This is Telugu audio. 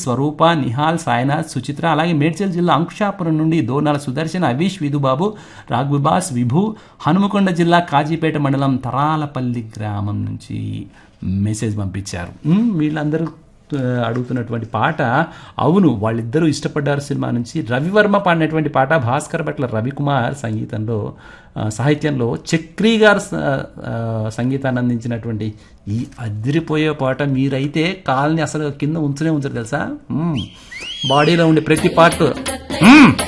స్వరూప నిహాల్ సాయినాథ్ సుచిత్ర అలాగే మేడ్చల్ జిల్లా అంకుషాపురం నుండి దోనాల సుదర్శన్ అవీష్ విధుబాబు రాఘుబాస్ విభు హనుమకొండ జిల్లా కాజీపేట మండలం తరాలపల్లి గ్రామం నుంచి మెసేజ్ పంపించారు మ్, వీళ్ళందరూ ఆ, అడుగుతున్నటువంటి పాట అవును వాళ్ళిద్దరూ ఇష్టపడ్డారు సినిమా నుంచి రవివర్మ పాడినటువంటి పాట భాస్కర్ భట్ల రవికుమార్ సంగీతంలో ఆ, సాహిత్యంలో చక్రి గారు స- ఆ, సంగీతాన్ని అందించినటువంటి ఈ అదిరిపోయే పాట మీరైతే కాల్ని అసలు కింద ఉంచనే ఉంచరు తెలుసా మ్మ్. బాడీలో ఉండే ప్రతి పార్ట్ మ్మ్.